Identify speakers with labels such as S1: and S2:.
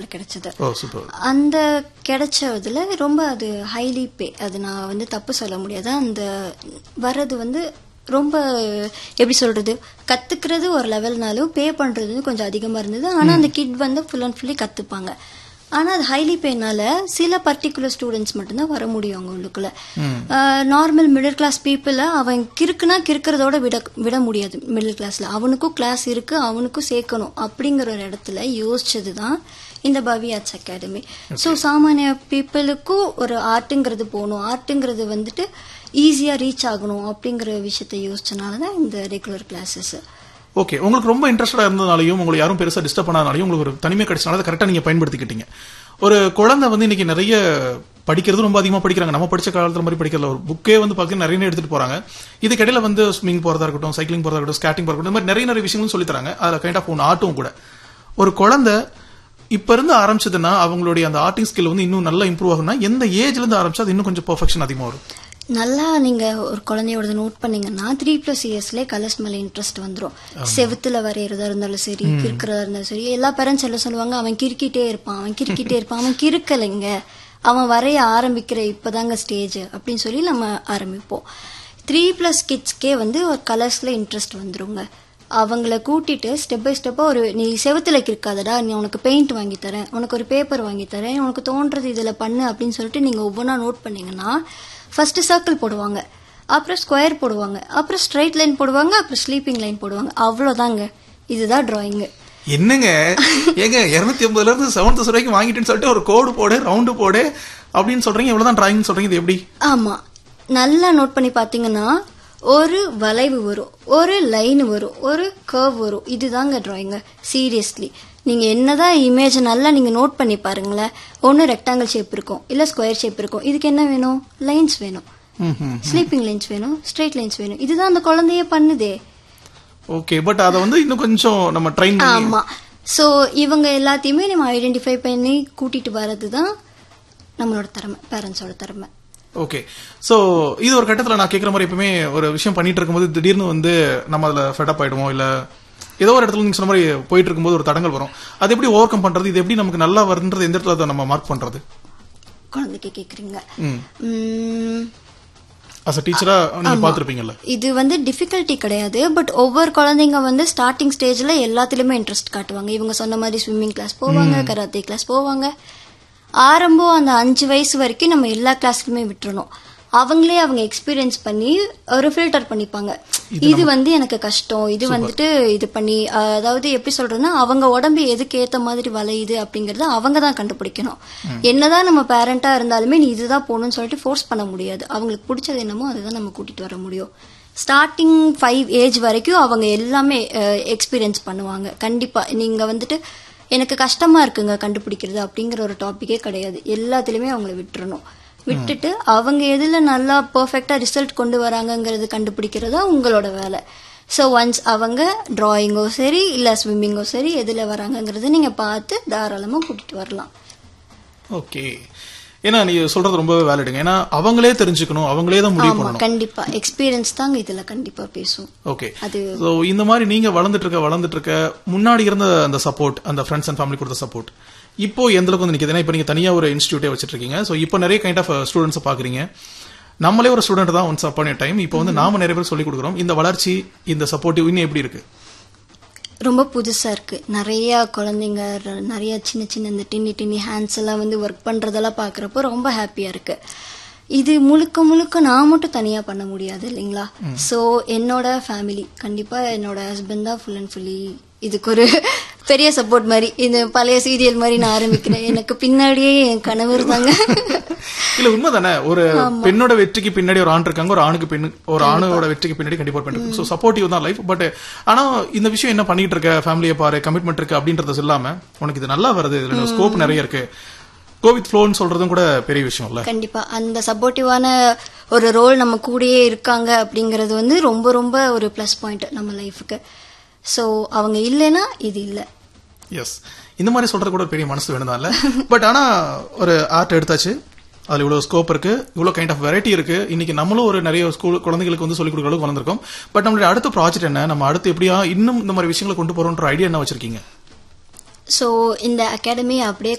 S1: கிடைச்சது
S2: ஓ சூப்பர்
S1: அந்த கிடைச்சதுல ரொம்ப அது ஹைலி பே அது நான் வந்து தப்பு சொல்ல முடியாது அந்த வர்றது வந்து ரொம்ப எப்படி சொல்றது கத்துக்கிறது ஒரு லெவல்னாலும் பே பண்றது வந்து கொஞ்சம் அதிகமா இருந்தது ஆனா அந்த கிட் வந்து ஃபுல் அண்ட் ஃபுல்லி கத்துப்பாங்க ஆனா அது ஹைலி பேனால சில பர்டிகுலர் ஸ்டூடெண்ட்ஸ் மட்டும்தான் வர முடியும் அவங்க உள்ளுக்குள்ள நார்மல் மிடில் கிளாஸ் பீப்புள அவன் கிறுக்குனா கிறுக்கிறதோட விட விட முடியாது மிடில் கிளாஸ்ல அவனுக்கும் கிளாஸ் இருக்கு அவனுக்கும் சேர்க்கணும் அப்படிங்கிற ஒரு இடத்துல யோசிச்சது தான் இந்த பவி ஆர்ட்ஸ் அகாடமி ஸோ சாமானிய பீப்புளுக்கும் ஒரு ஆர்ட்டுங்கிறது போகணும் ஆர்ட்டுங்கிறது வந்துட்டு ஈஸியா ரீச் ஆகணும் அப்படிங்கிற விஷயத்த யோசிச்சனால தான் இந்த ரெகுலர் கிளாஸஸ்
S2: ஓகே உங்களுக்கு ரொம்ப இன்ட்ரெஸ்டடா இருந்ததாலையும் உங்களை யாரும் பெருசா டிஸ்டர்ப் பண்ணாதனாலையும் உங்களுக்கு ஒரு தனிமை கிடைச்சனால அதை கரெக்டா நீங்க பயன்படுத்திக்கிட்டீங்க ஒரு குழந்தை வந்து இன்னைக்கு நிறைய படிக்கிறது ரொம்ப அதிகமா படிக்கிறாங்க நம்ம படிச்ச காலத்துல மாதிரி படிக்கிறதுல ஒரு புக்கே வந்து பாத்தீங்கன்னா நிறைய எடுத்துட்டு போறாங்க இதுக்கிடையில வந்து ஸ்விமிங் போறதா இருக்கட்டும் சைக்கிளிங் போறதா இருக்கட்டும் ஸ்கேட்டிங் போறதா இருக்கட்டும் இந்த மாதிரி நிறைய நிறைய விஷயங்களும் சொல்லி தராங்க அதுல கைண்ட் ஆஃப் ஒன்று ஆட்டும் கூட ஒரு குழந்தை இப்ப இருந்து ஆரம்பிச்சதுன்னா அவங்களுடைய அந்த ஆர்டிங் ஸ்கில் வந்து இன்னும் நல்லா இம்ப்ரூவ் ஆகும்னா எந்த ஏஜ்ல இருந்து ஆரம்பிச்சா அது இன்னும் கொஞ்சம் பெர்ஃபெக்ஷன் அதிகமா வரும்
S1: நல்லா நீங்க ஒரு குழந்தையோட நோட் பண்ணீங்கன்னா த்ரீ பிளஸ் இயர்ஸ்ல கலர்ஸ் மேல இன்ட்ரெஸ்ட் வந்துரும் செவுத்துல வரையறதா இருந்தாலும் சரி கிறுக்கிறதா இருந்தாலும் சரி எல்லா பேரண்ட்ஸ் எல்லாம் சொல்லுவாங்க அவன் கிறுக்கிட்டே இருப்பான் அவன் கிறுக்கிட்டே இருப்பான் அவன் கிறுக்கலைங்க அவன் வரைய ஆரம்பிக்கிற இப்பதாங்க ஸ்டேஜ் அப்படின்னு சொல்லி நம்ம ஆரம்பிப்போம் த்ரீ பிளஸ் கிட்ஸ்க்கே வந்து ஒரு கலர்ஸ்ல இன்ட்ரெஸ்ட் வந்துருங்க அவங்கள கூட்டிட்டு ஸ்டெப் பை ஸ்டெப்பா ஒரு நீ செவுத்துல கிறுக்காதடா நீ உனக்கு பெயிண்ட் வாங்கி தரேன் உனக்கு ஒரு பேப்பர் வாங்கி தரேன் உனக்கு தோன்றது இதுல பண்ணு அப்படின்னு சொல்லிட்டு நீங்க ஒவ்வொன்றா நோட் பண்ணீங்கன்னா ஃபர்ஸ்ட் சர்க்கிள் போடுவாங்க அப்புறம் ஸ்கொயர் போடுவாங்க அப்புறம் ஸ்ட்ரைட் லைன் போடுவாங்க அப்புறம் ஸ்லீப்பிங் லைன் போடுவாங்க அவ்வளவுதாங்க இதுதான் டிராயிங்
S2: என்னங்க ஏங்க இருநூத்தி ஐம்பதுல இருந்து செவன்த் வரைக்கும் வாங்கிட்டேன்னு சொல்லிட்டு ஒரு கோடு போடு ரவுண்டு போடு அப்படின்னு சொல்றீங்க இவ்வளவுதான் டிராயிங் சொல்றீங்க இது எப்படி
S1: ஆமா நல்லா நோட் பண்ணி பாத்தீங்கன்னா ஒரு வளைவு வரும் ஒரு லைன் வரும் ஒரு கர்வ் வரும் இதுதாங்க டிராயிங் சீரியஸ்லி நீங்க என்னதான் இமேஜ் நல்லா நீங்க நோட் பண்ணி பாருங்களேன் ஒன்னு ரெக்டாங்கிள் ஷேப் இருக்கும் இல்ல ஸ்கொயர் ஷேப் இருக்கும் இதுக்கு என்ன வேணும் லைன்ஸ் வேணும் ஸ்லீப்பிங் லைன்ஸ் வேணும் ஸ்ட்ரெயிட் லைன்ஸ் வேணும் இதுதான் அந்த குழந்தைய பண்ணுதே
S2: ஓகே பட் அதை வந்து இன்னும் கொஞ்சம் நம்ம ட்ரைன் பண்ணி
S1: ஆமா சோ இவங்க எல்லாத்தையுமே நம்ம ஐடென்டிஃபை பண்ணி கூட்டிட்டு வர்றது தான் நம்மளோட திறமை பேரண்ட்ஸோட திறமை
S2: ஓகே சோ இது ஒரு கட்டத்துல நான் கேக்குற மாதிரி எப்பவுமே ஒரு விஷயம் பண்ணிட்டு இருக்கும்போது திடீர்னு வந்து நம்ம அதுல ஃபெடப் ஆயிடுவோம் இல்ல ஏதோ ஒரு இடத்துல நீங்க சொன்ன மாதிரி போயிட்டு இருக்கும்போது ஒரு தடங்கள் வரும் அது எப்படி ஓவர் கம் பண்றது இது எப்படி நமக்கு நல்லா வருன்றது எந்த இடத்துல அதை நம்ம மார்க் பண்றது
S1: குழந்தைக்கு கேக்குறீங்க
S2: ம்
S1: உம்,
S2: அஸ் அ டீச்சரா நீங்க பாத்திருப்பீங்கல்ல
S1: இது வந்து டிஃபிகல்ட்டி கிடையாது பட் ஒவ்வொரு குழந்தைங்க வந்து ஸ்டார்டிங் ஸ்டேஜ்ல எல்லாத்துலயுமே இன்ட்ரெஸ்ட் காட்டுவாங்க இவங்க சொன்ன மாதிரி ஸ்விம்மிங் கிளாஸ் போவாங்க கராத்தே கிளாஸ் போவாங்க ஆரம்பம் அந்த அஞ்சு வயசு வரைக்கும் நம்ம எல்லா கிளாஸ்க்குமே விட்டுறணும் அவங்களே அவங்க எக்ஸ்பீரியன்ஸ் பண்ணி ஒரு ஃபில்டர் பண்ணிப்பாங்க இது வந்து எனக்கு கஷ்டம் இது வந்துட்டு இது பண்ணி அஹ், அதாவது எப்படி சொல்றதுன்னா அவங்க உடம்பு எதுக்கு ஏத்த மாதிரி வளையுது அப்படிங்கறத அவங்க தான் கண்டுபிடிக்கணும் என்னதான் நம்ம பேரண்டா இருந்தாலுமே நீ இதுதான் போகணும்னு சொல்லிட்டு ஃபோர்ஸ் பண்ண முடியாது அவங்களுக்கு பிடிச்சது என்னமோ அதுதான் நம்ம கூட்டிட்டு வர முடியும் ஸ்டார்டிங் ஃபைவ் ஏஜ் வரைக்கும் அவங்க எல்லாமே எக்ஸ்பீரியன்ஸ் பண்ணுவாங்க கண்டிப்பா நீங்க வந்துட்டு எனக்கு கஷ்டமா இருக்குங்க கண்டுபிடிக்கிறது அப்படிங்கிற ஒரு டாபிக்கே கிடையாது எல்லாத்துலயுமே அவங்கள விட்டுறணும் விட்டுட்டு அவங்க எதுல நல்லா பெர்ஃபெக்டா ரிசல்ட் கொண்டு வராங்கங்கிறது கண்டுபிடிக்கிறதா உங்களோட வேலை ஸோ ஒன்ஸ் அவங்க டிராயிங்கோ சரி இல்ல ஸ்விம்மிங்கோ சரி எதுல வராங்கங்கிறத நீங்க பார்த்து தாராளமா கூட்டிட்டு வரலாம்
S2: ஓகே ஏன்னா நீங்க சொல்றது ரொம்ப வேலிடுங்க ஏன்னா அவங்களே தெரிஞ்சுக்கணும் அவங்களே தான் முடிவு
S1: ஆமா
S2: பண்ணணும்
S1: கண்டிப்பா எக்ஸ்பீரியன்ஸ் தாங்க இதுல கண்டிப்பா பேசும்
S2: ஓகே
S1: அது
S2: ஸோ இந்த மாதிரி நீங்க வளர்ந்துட்டு இருக்க வளர்ந்துட்டு இருக்க முன்னாடி இருந்த அந்த சப்போர்ட் அந்த ஃப்ரெண்ட்ஸ் அண்ட் ஃபேமிலி கொடுத்த சப்போர்ட் இப்போ எந்த அளவுக்கு வந்து நிக்குது ஏன்னா இப்போ நீங்க தனியா ஒரு இன்ஸ்டியூட்டே வச்சிட்டு இருக்கீங்க ஸோ இப்போ நிறைய கைண்ட் ஆஃப் ஸ்டூடெண்ட்ஸ் பாக்குறீங்க நம்மளே ஒரு ஸ்டூடெண்ட் தான் ஒன்ஸ் அப்பான் டைம் இப்போ வந்து நாம நிறைய பேர் சொல்லி கொடுக்குறோம் இந்த வளர்ச்சி இந்த சப்போர்ட்டிவ் இன்னும் எப்படி இருக்கு
S1: ரொம்ப புதுசா இருக்கு நிறைய குழந்தைங்க ர- நிறைய சின்ன சின்ன இந்த டின்னி டின்னி ஹேண்ட்ஸ் எல்லாம் வந்து ஒர்க் பண்றதெல்லாம் பாக்குறப்போ ரொம்ப ஹாப்பியா இருக்கு இது முழுக்க முழுக்க நான் மட்டும் தனியா பண்ண முடியாது இல்லைங்களா சோ என்னோட ஃபேமிலி கண்டிப்பா என்னோட ஹஸ்பண்ட் தான் ஃபுல் அண்ட் ஃபுல்லி இதுக்கு ஒரு பெரிய சப்போர்ட் மாதிரி இந்த பழைய சீரியல் மாதிரி நான் ஆரம்பிக்கிறேன் எனக்கு பின்னாடியே என் கணவர் தாங்க
S2: இல்ல உண்மைதானே ஒரு பெண்ணோட வெற்றிக்கு பின்னாடி ஒரு ஆண் இருக்காங்க ஒரு ஆணுக்கு பெண் ஒரு ஆணோட வெற்றிக்கு பின்னாடி கண்டிப்பா ஒரு பெண் இருக்கு ஸோ சப்போர்ட்டிவ் தான் லைஃப் பட் ஆனா இந்த விஷயம் என்ன பண்ணிட்டு இருக்க ஃபேமிலியை பாரு கமிட்மெண்ட் இருக்கு அப்படின்றது இல்லாம உனக்கு இது நல்லா வருது இதுல ஸ்கோப் நிறைய இருக்கு கோவித் ஃப்ளோன்னு சொல்றதும் கூட பெரிய விஷயம் இல்ல
S1: கண்டிப்பா அந்த சப்போர்ட்டிவான ஒரு ரோல் நம்ம கூடயே இருக்காங்க அப்படிங்கறது வந்து ரொம்ப ரொம்ப ஒரு ப்ளஸ் பாயிண்ட் நம்ம லைஃபுக்கு சோ அவங்க இல்லைன்னா இது இல்ல
S2: எஸ் இந்த மாதிரி சொல்றது கூட ஒரு பெரிய மனசு வேணும் இல்ல பட் ஆனா ஒரு ஆர்ட் எடுத்தாச்சு அதுல இவ்வளவு ஸ்கோப் இருக்கு இவ்வளவு கைண்ட் ஆஃப் வெரைட்டி இருக்கு இன்னைக்கு நம்மளும் ஒரு நிறைய ஸ்கூல் குழந்தைகளுக்கு வந்து சொல்லிக் கொடுக்குற அளவுக்கு வளர்ந்துருக்கோம் பட் நம்மளுடைய அடுத்த ப்ராஜெக்ட் என்ன நம்ம அடுத்து எப்படியா இன்னும் இந்த மாதிரி விஷயங்களை கொண்டு போறோம்ன்ற ஐடியா என்ன வச்சிருக்கீங்க
S1: சோ இந்த அகாடமி அப்படியே